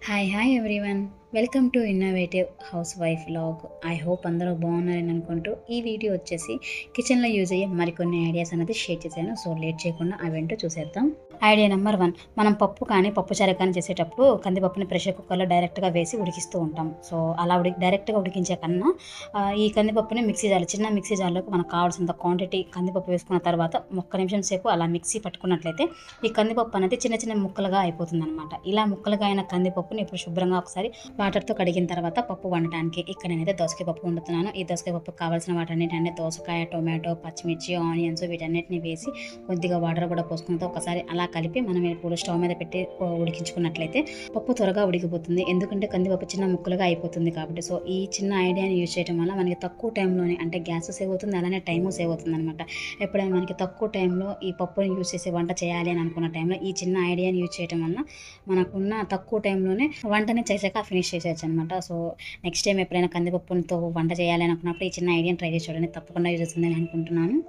Hi hi everyone welcome to innovative housewife log I hope అందరూ బాగున్నారని అనుకుంటూ ఈ వీడియో వచ్చేసి కిచెన్లో యూజ్ అయ్యే మరికొన్ని ఐడియాస్ అనేది షేర్ చేశాను సో లేట్ చేయకుండా అవేంటో చూసేద్దాం ఐడియా నెంబర్ వన్ మనం పప్పు కానీ పప్పు చారు కానీ చేసేటప్పుడు కందిపప్పుని ప్రెషర్ కుక్కర్లో డైరెక్ట్గా వేసి ఉడికిస్తూ ఉంటాం సో అలా ఉడి డైరెక్ట్గా ఉడికించే కన్నా ఆ, ఈ కందిపప్పుని మిక్సీ జార్ చిన్న మిక్సీ జార్లోకి మనకు కావాల్సినంత క్వాంటిటీ కందిపప్పు వేసుకున్న తర్వాత ఒక్క నిమిషం సేపు అలా మిక్సీ పట్టుకున్నట్లయితే ఈ కందిపప్పు అనేది చిన్న చిన్న ముక్కలుగా అయిపోతుంది అనమాట ఇలా ముక్కలుగా అయిన కందిపప్పుని ఇప్పుడు శుభ్రంగా ఒకసారి వాటర్తో కడిగిన తర్వాత పప్పు వండటానికి ఇక్కడ నేనైతే దోసకాయ పప్పు వండుతున్నాను ఈ దోసకాయ పప్పుకి కావాల్సిన వాటన్నిటి దోసకాయ టొమాటో పచ్చిమిర్చి ఆనియన్స్ వీటన్నిటిని వేసి కొద్దిగా వాటర్ కూడా పోసుకున్న ఒకసారి అలా కలిపి మనం ఇప్పుడు స్టవ్ మీద పెట్టి ఉ- ఉడికించుకున్నట్లయితే పప్పు త్వరగా ఉడికిపోతుంది ఎందుకంటే కందిపప్పు చిన్న ముక్కలుగా అయిపోతుంది కాబట్టి సో ఈ చిన్న ఐడియాని యూజ్ చేయడం వల్ల మనకి తక్కువ టైంలోనే అంటే గ్యాస్ సేవ్ అవుతుంది అలానే టైము సేవ్ అవుతుంది అనమాట ఎప్పుడైనా మనకి తక్కువ టైంలో ఈ పప్పుని యూజ్ చేసి వంట చేయాలి అని అనుకున్న టైంలో ఈ చిన్న ఐడియాని యూజ్ చేయడం వల్ల మనకున్న తక్కువ టైంలోనే వంటని చేసాక ఫినిష్ చేసేయచ్చు అనమాట సో నెక్స్ట్ టైం ఎప్పుడైనా కందిపప్పుతో వంట చేయాలి అని అనుకున్నప్పుడు ఈ చిన్న ఐడియాని ట్రై చేసి చూడండి తప్పకుండా యూజ్ అవుతుందని అనుకుంటున్నాను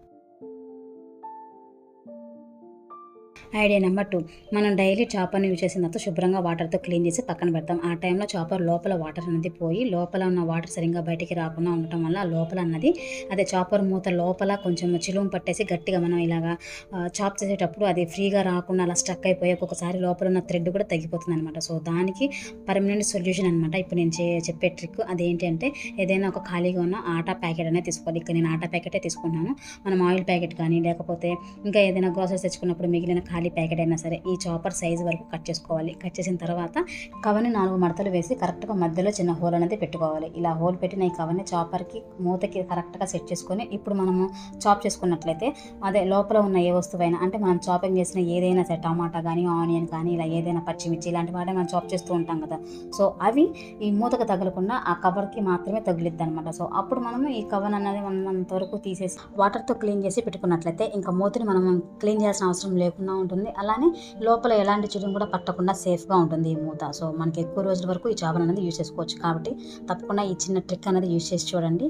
ఐడియా నెంబర్ టూ మనం డైలీ చాపర్ని యూజ్ చేసిన తర్వాత శుభ్రంగా వాటర్తో క్లీన్ చేసి పక్కన పెడతాం ఆ టైంలో చాపర్ లోపల వాటర్ అనేది పోయి లోపల ఉన్న వాటర్ సరిగ్గా బయటికి రాకుండా ఉండటం వల్ల ఆ లోపల అన్నది అదే చాపర్ మూత లోపల కొంచెం చిలుము పట్టేసి గట్టిగా మనం ఇలాగా చాప్ చేసేటప్పుడు అది ఫ్రీగా రాకుండా అలా స్టక్ అయిపోయి ఒక్కొక్కసారి లోపల ఉన్న థ్రెడ్ కూడా తగ్గిపోతుంది అనమాట సో దానికి పర్మనెంట్ సొల్యూషన్ అనమాట ఇప్పుడు నేను చే- చెప్పే ట్రిక్ అదేంటి అంటే ఏదైనా ఒక ఖాళీగా ఉన్న ఆటా ప్యాకెట్ అనేది తీసుకోవాలి ఇక్కడ నేను ఆటా ప్యాకెటే తీసుకున్నాను మనం ఆయిల్ ప్యాకెట్ కానీ లేకపోతే ఇంకా ఏదైనా గ్రోసరీస్ తెచ్చుకున్నప్పుడు మిగిలిన ఖాళీ ప్యాకెట్ అయినా సరే ఈ చాపర్ సైజ్ వరకు కట్ చేసుకోవాలి కట్ చేసిన తర్వాత కవర్ని నాలుగు మడతలు వేసి కరెక్ట్గా మధ్యలో చిన్న హోల్ అనేది పెట్టుకోవాలి ఇలా హోల్ పెట్టిన ఈ కవర్ని చాపర్కి మూతకి కరెక్ట్గా సెట్ చేసుకొని ఇప్పుడు మనము చాప్ చేసుకున్నట్లయితే అదే లోపల ఉన్న ఏ వస్తువైనా అంటే మనం చాపింగ్ చేసిన ఏదైనా సరే టమాటా కానీ ఆనియన్ కానీ ఇలా ఏదైనా పచ్చిమిర్చి ఇలాంటి వాటి మనం చాప్ చేస్తూ ఉంటాం కదా సో అవి ఈ మూతకు తగలకుండా ఆ కవర్కి మాత్రమే తగిలిద్ది అనమాట సో అప్పుడు మనము ఈ కవర్ అనేది మనం అంతవరకు తీసేసి వాటర్తో క్లీన్ చేసి పెట్టుకున్నట్లయితే ఇంకా మూతని మనం క్లీన్ చేయాల్సిన అవసరం లేకుండా ఉంటుంది అలానే లోపల ఎలాంటి చెడును కూడా పట్టకుండా సేఫ్గా ఉంటుంది ఈ మూత సో మనకి ఎక్కువ రోజుల వరకు ఈ చేపలు అనేది యూజ్ చేసుకోవచ్చు కాబట్టి తప్పకుండా ఈ చిన్న ట్రిక్ అనేది యూజ్ చేసి చూడండి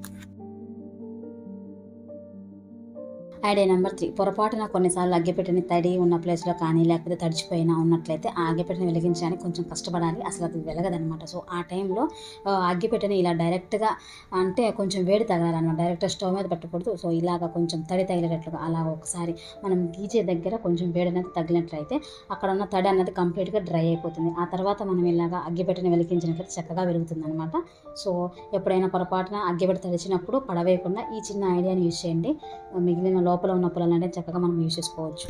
ఐడియా నెంబర్ త్రీ పొరపాటున కొన్నిసార్లు అగ్గిపెట్టెని తడి ఉన్న ప్లేస్లో కానీ లేకపోతే తడిచిపోయినా ఉన్నట్లయితే ఆ అగ్గిపెట్టెని వెలిగించడానికి కొంచెం కష్టపడాలి అసలు అది వెలగదనమాట సో ఆ టైంలో ఆ, అగ్గిపెట్టెని ఇలా డైరెక్ట్గా అంటే కొంచెం వేడి తగలాలన్నమాట డైరెక్ట్ స్టవ్ మీద పెట్టకూడదు సో ఇలాగ కొంచెం తడి తగిలేటట్లుగా అలా ఒకసారి మనం గీచే దగ్గర కొంచెం వేడి అనేది తగిలినట్లయితే అక్కడ ఉన్న తడి అనేది కంప్లీట్గా డ్రై అయిపోతుంది ఆ తర్వాత మనం ఇలాగా అగ్గిపెట్టెని వెలిగించినట్లయితే చక్కగా వెలుగుతుంది అనమాట సో ఎప్పుడైనా పొరపాటున అగ్గిపెట్టె తడిచినప్పుడు పడవేయకుండా ఈ చిన్న ఐడియాని యూజ్ చేయండి మిగిలిన లోపల ఉన్న పొలాలంటే చక్కగా మనం యూజ్ చేసుకోవచ్చు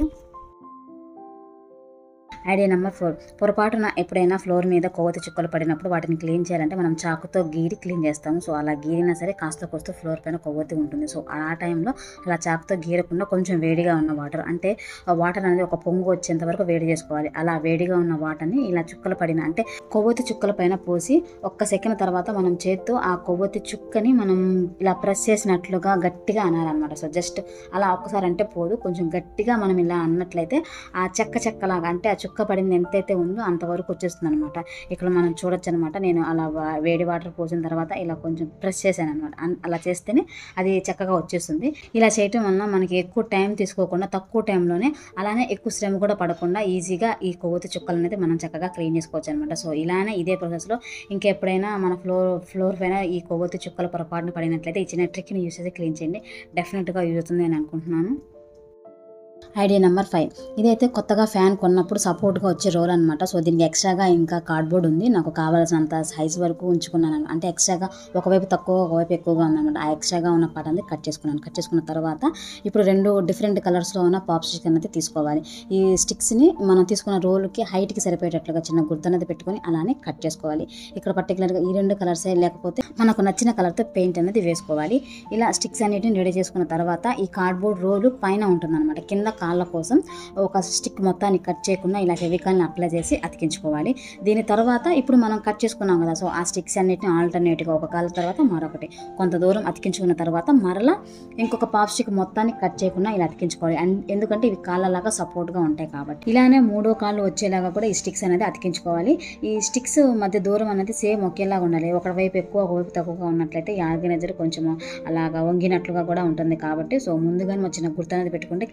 ఐడియా నెంబర్ ఫోర్ పొరపాటున ఎప్పుడైనా ఫ్లోర్ మీద కొవ్వొత్తి చుక్కలు పడినప్పుడు వాటిని క్లీన్ చేయాలంటే మనం చాకుతో గీరి క్లీన్ చేస్తాము సో అలా గీరినా సరే కాస్త కోస్త ఫ్లోర్ పైన కొవ్వొత్తి ఉంటుంది సో ఆ టైంలో అలా చాకుతో గీరకుండా కొంచెం వేడిగా ఉన్న వాటర్ అంటే ఆ వాటర్ అనేది ఒక పొంగు వచ్చేంత వరకు వేడి చేసుకోవాలి అలా వేడిగా ఉన్న వాటర్ని ఇలా చుక్కలు పడిన అంటే కొవ్వొత్తి చుక్కల పైన పోసి ఒక్క సెకండ్ తర్వాత మనం చేత్తో ఆ కొవ్వొత్తి చుక్కని మనం ఇలా ప్రెస్ చేసినట్లుగా గట్టిగా అనాలన్నమాట సో జస్ట్ అలా ఒక్కసారి అంటే పోదు కొంచెం గట్టిగా మనం ఇలా అన్నట్లయితే ఆ చెక్క చెక్కలాగా అంటే ఆ చుక్క పడింది ఎంతైతే ఉందో అంతవరకు వచ్చేస్తుంది అనమాట ఇక్కడ మనం చూడొచ్చు అనమాట నేను అలా వా- వేడి వాటర్ పోసిన తర్వాత ఇలా కొంచెం ప్రెస్ చేశాను అనమాట అలా చేస్తేనే అది చక్కగా వచ్చేస్తుంది ఇలా చేయటం వలన మనకి ఎక్కువ టైం తీసుకోకుండా తక్కువ టైంలోనే అలానే ఎక్కువ శ్రమ కూడా పడకుండా ఈజీగా ఈ కొవ్వొత్తి చుక్కలు అనేది మనం చక్కగా క్లీన్ చేసుకోవచ్చు అనమాట సో ఇలానే ఇదే ప్రాసెస్లో ఇంకెప్పుడైనా మన ఫ్లోర్ ఫ్లోర్ పైన ఈ కొవ్వొత్తి చుక్కల పొరపాటున పడినట్లయితే ఈ చిన్న ట్రిక్ని యూస్ చేసి క్లీన్ చేయండి డెఫినెట్గా యూజ్ అవుతుంది అని అనుకుంటున్నాను ఐడియా నెంబర్ ఫైవ్ ఇదైతే కొత్తగా ఫ్యాన్ కొన్నప్పుడు సపోర్ట్గా వచ్చే రోల్ అనమాట సో దీనికి ఎక్స్ట్రాగా ఇంకా కార్డ్బోర్డ్ ఉంది నాకు కావాల్సినంత సైజ్ వరకు ఉంచుకున్నాను అన్నమాట. అంటే ఎక్స్ట్రాగా ఒకవైపు తక్కువ ఒకవైపు ఎక్కువగా ఉందన్నమాట ఆ ఎక్స్ట్రాగా ఉన్న పార్ట్ అనేది కట్ చేసుకున్నాను కట్ చేసుకున్న తర్వాత ఇప్పుడు రెండు డిఫరెంట్ కలర్స్లో ఉన్న పాప్ స్టిక్ అనేది తీసుకోవాలి ఈ స్టిక్స్ని మనం తీసుకున్న రోల్కి హైట్కి సరిపోయేటట్లుగా చిన్న గుర్తు అనేది పెట్టుకొని అలానే కట్ చేసుకోవాలి ఇక్కడ పర్టికులర్గా ఈ రెండు కలర్సే లేకపోతే మనకు నచ్చిన కలర్తో పెయింట్ అనేది వేసుకోవాలి ఇలా స్టిక్స్ అన్నిటిని రెడీ చేసుకున్న తర్వాత ఈ కార్డ్బోర్డ్ రోలు పైన ఉంటుందన్నమాట కింద కాళ్ళ కోసం ఒక స్టిక్ మొత్తాన్ని కట్ చేయకుండా ఇలా ఫెవికాల్ని అప్లై చేసి అతికించుకోవాలి దీని తర్వాత ఇప్పుడు మనం కట్ చేసుకున్నాం కదా సో ఆ స్టిక్స్ అన్నిటిని ఆల్టర్నేట్గా ఒక కాళ్ళ తర్వాత మరొకటి కొంత దూరం అతికించుకున్న తర్వాత మరలా ఇంకొక పాప్ స్టిక్ మొత్తాన్ని కట్ చేయకుండా ఇలా అతికించుకోవాలి అండ్ ఎందుకంటే ఇవి కాళ్ళలాగా సపోర్ట్గా ఉంటాయి కాబట్టి ఇలానే మూడో కాళ్ళు వచ్చేలాగా కూడా ఈ స్టిక్స్ అనేది అతికించుకోవాలి ఈ స్టిక్స్ మధ్య దూరం అనేది సేమ్ ఒకేలాగా ఉండాలి ఒక వైపు ఎక్కువ ఒకవైపు తక్కువగా ఉన్నట్లయితే ఈ ఆర్గనైజర్ కొంచెం అలాగా వంగినట్లుగా కూడా ఉంటుంది కాబట్టి సో ముందుగానే వచ్చిన గుర్తు అనేది పెట్టుకుంటే క్లియర్గా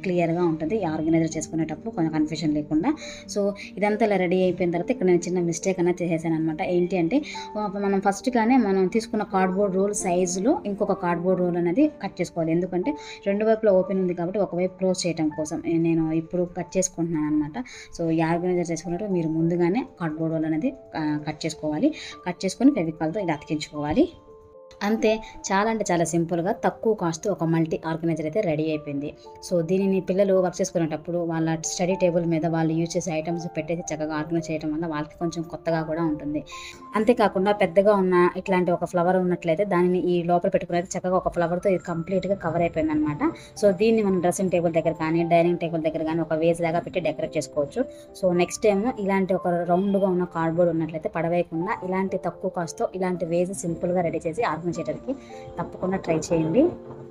ఉంటుంది ఈ ఆర్గనైజర్ చేసుకునేటప్పుడు కొంచెం కన్ఫ్యూజన్ లేకుండా సో ఇదంతా ఇలా రెడీ అయిపోయిన తర్వాత ఇక్కడ నేను చిన్న మిస్టేక్ అనేది చేసేసాను అనమాట ఏంటి అంటే ఆ, మనం ఫస్ట్గానే మనం తీసుకున్న కార్డ్బోర్డ్ రోల్ సైజులో ఇంకొక కార్డ్బోర్డ్ రోల్ అనేది కట్ చేసుకోవాలి ఎందుకంటే రెండు వైపులా ఓపెన్ ఉంది కాబట్టి ఒకవైపు క్లోజ్ చేయడం కోసం ఏ- నేను ఇప్పుడు కట్ చేసుకుంటున్నాను అనమాట సో ఈ ఆర్గనైజర్ చేసుకున్నట్టు మీరు ముందుగానే కార్డ్బోర్డ్ రోల్ అనేది ఆ, కట్ చేసుకోవాలి కట్ చేసుకొని ఫెవికాల్తో ఇలా అతికించుకోవాలి అంతే చాలా అంటే చాలా సింపుల్గా తక్కువ కాస్ట్ ఒక మల్టీ ఆర్గనైజర్ అయితే రెడీ అయిపోయింది సో దీనిని పిల్లలు వర్క్ చేసుకునేటప్పుడు వాళ్ళ స్టడీ టేబుల్ మీద వాళ్ళు యూజ్ చేసే ఐటమ్స్ పెట్టేసి చక్కగా ఆర్గనైజ్ చేయడం వల్ల వాళ్ళకి కొంచెం కొత్తగా కూడా ఉంటుంది అంతేకాకుండా పెద్దగా ఉన్న ఇట్లాంటి ఒక ఫ్లవర్ ఉన్నట్లయితే దానిని ఈ లోపల పెట్టుకునేది చక్కగా ఒక ఫ్లవర్తో ఇది కంప్లీట్గా కవర్ అయిపోయింది అనమాట సో దీన్ని మనం డ్రెస్సింగ్ టేబుల్ దగ్గర కానీ డైనింగ్ టేబుల్ దగ్గర కానీ ఒక వేజ్ లాగా పెట్టి డెకరేట్ చేసుకోవచ్చు సో నెక్స్ట్ టైం ఇలాంటి ఒక రౌండ్గా ఉన్న కార్డ్బోర్డ్ ఉన్నట్లయితే పడవేయకుండా ఇలాంటి తక్కువ కాస్ట్తో ఇలాంటి వేజ్ సింపుల్గా రెడీ చేసి ఆర్గనైజ్ చేయడానికి తప్పకుండా ట్రై చేయండి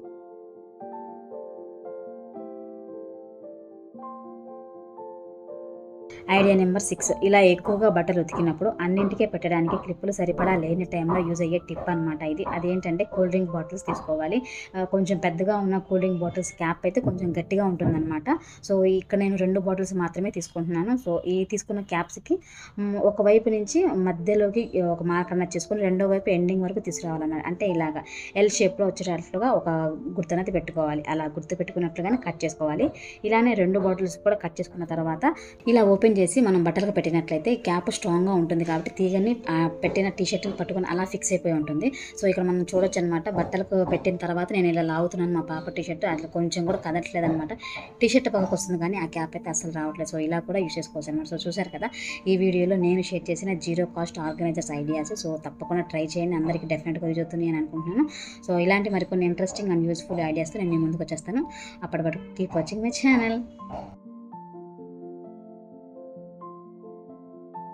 ఐడియా నెంబర్ సిక్స్ ఇలా ఎక్కువగా బట్టలు ఉతికినప్పుడు అన్నింటికే పెట్టడానికి క్లిప్పులు సరిపడా లేని టైంలో యూజ్ అయ్యే టిప్ అనమాట ఇది అదేంటంటే కూల్ డ్రింక్ బాటిల్స్ తీసుకోవాలి ఆ, కొంచెం పెద్దగా ఉన్న కూల్ డ్రింక్ బాటిల్స్ క్యాప్ అయితే కొంచెం గట్టిగా ఉంటుందన్నమాట సో ఇక్కడ నేను రెండు బాటిల్స్ మాత్రమే తీసుకుంటున్నాను సో ఈ తీసుకున్న క్యాప్స్కి మ్, ఒకవైపు నుంచి మధ్యలోకి ఒక మార్క్ అన్నది చేసుకొని రెండో వైపు ఎండింగ్ వరకు తీసుకురావాలన్నమాట అంటే ఇలాగా ఎల్ షేప్లో వచ్చేటట్లుగా ఒక గుర్తు అనేది పెట్టుకోవాలి అలా గుర్తు పెట్టుకున్నట్లుగానే కట్ చేసుకోవాలి ఇలానే రెండు బాటిల్స్ కూడా కట్ చేసుకున్న తర్వాత ఇలా ఓపెన్ చేసి మనం బట్టలకు పెట్టినట్లయితే క్యాప్ స్ట్రాంగ్గా ఉంటుంది కాబట్టి తీగని ఆ, పెట్టిన టీ షర్ట్ని పట్టుకొని అలా ఫిక్స్ అయిపోయి ఉంటుంది సో ఇక్కడ మనం చూడొచ్చు అనమాట బట్టలకు పెట్టిన తర్వాత నేను ఇలా లాగుతున్నాను మా పాప టీ షర్ట్ అట్లా కొంచెం కూడా కదట్లేదు అనమాట టీ షర్ట్ పక్కకు వస్తుంది కానీ ఆ క్యాప్ అయితే అసలు రావట్లేదు సో ఇలా కూడా యూస్ చేసుకోవచ్చు అనమాట సో చూసారు కదా ఈ వీడియోలో నేను షేర్ చేసిన zero cost organisers ideas so తప్పకుండా ట్రై చేయండి అందరికీ డెఫినెట్గా యూజ్ అవుతుంది అని అనుకుంటున్నాను సో ఇలాంటి మరికొన్ని ఇంట్రెస్టింగ్ అండ్ యూస్ఫుల్ ఐడియాస్తో నేను మీ ముందుకు వచ్చేస్తాను అప్పటి వరకు కీప్ వాచింగ్ మై ఛానల్